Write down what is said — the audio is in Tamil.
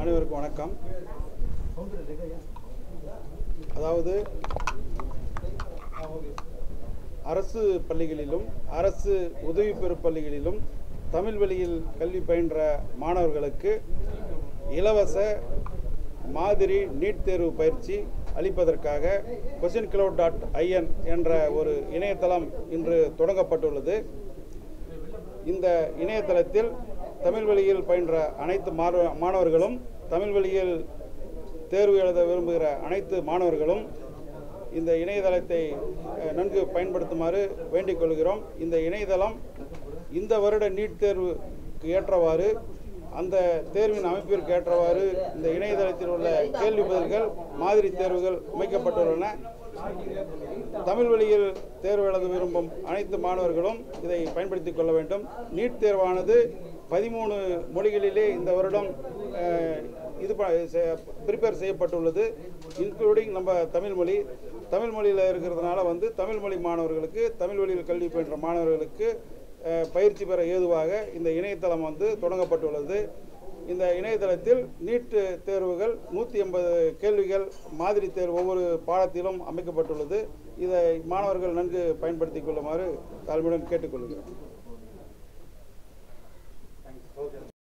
அனைவருக்கும் வணக்கம் அதாவது அரசு பள்ளிகளிலும் அரசு உதவி பெறும் பள்ளிகளிலும் தமிழ் வழியில் கல்வி பயின்ற மாணவர்களுக்கு இலவச மாதிரி நீட் தேர்வு பயிற்சி அளிப்பதற்காக கொஷின் கிளவுட் டாட் ஐஎன் என்ற ஒரு இணையதளம் இன்று தொடங்கப்பட்டுள்ளது இந்த இணையதளத்தில் தமிழ் வழியில் பயின்ற அனைத்து மாணவ மாணவர்களும் தமிழ் வழியில் தேர்வு எழுத விரும்புகிற அனைத்து மாணவர்களும் இந்த இணையதளத்தை அஹ், நன்கு பயன்படுத்துமாறு வேண்டிக் கொள்கிறோம் இந்த இணையதளம் இந்த வருட நீட் தேர்வுக்கு ஏற்றவாறு அந்த தேர்வின் அமைப்பிற்கு ஏற்றவாறு இந்த இணையதளத்தில் உள்ள கேள்வி பதில்கள் மாதிரி தேர்வுகள் அமைக்கப்பட்டுள்ளன தமிழ் வழியில் தேர்வு எழுத விரும்பும் அனைத்து மாணவர்களும் இதை பயன்படுத்திக் கொள்ள வேண்டும் நீட் தேர்வானது பதிமூணு மொழிகளிலே இந்த வருடம் அஹ், இது ப்ரிப்பேர் செய்யப்பட்டுள்ளது இன்க்ளூடிங் நம்ம தமிழ் மொழி தமிழ் மொழியில் இருக்கிறதுனால வந்து தமிழ் மொழி மாணவர்களுக்கு தமிழ் வழியில் கல்வி பயின்ற மாணவர்களுக்கு அஹ், பயிற்சி பெற ஏதுவாக இந்த இணையதளம் வந்து தொடங்கப்பட்டுள்ளது இந்த இணையதளத்தில் நீட் தேர்வுகள் நூற்றி எண்பது கேள்விகள் மாதிரி தேர்வு ஒவ்வொரு பாடத்திலும் அமைக்கப்பட்டுள்ளது இதை மாணவர்கள் நன்கு பயன்படுத்திக் கொள்ளுமாறு தாழ்மையுடன் கேட்டுக்கொள்கிறேன்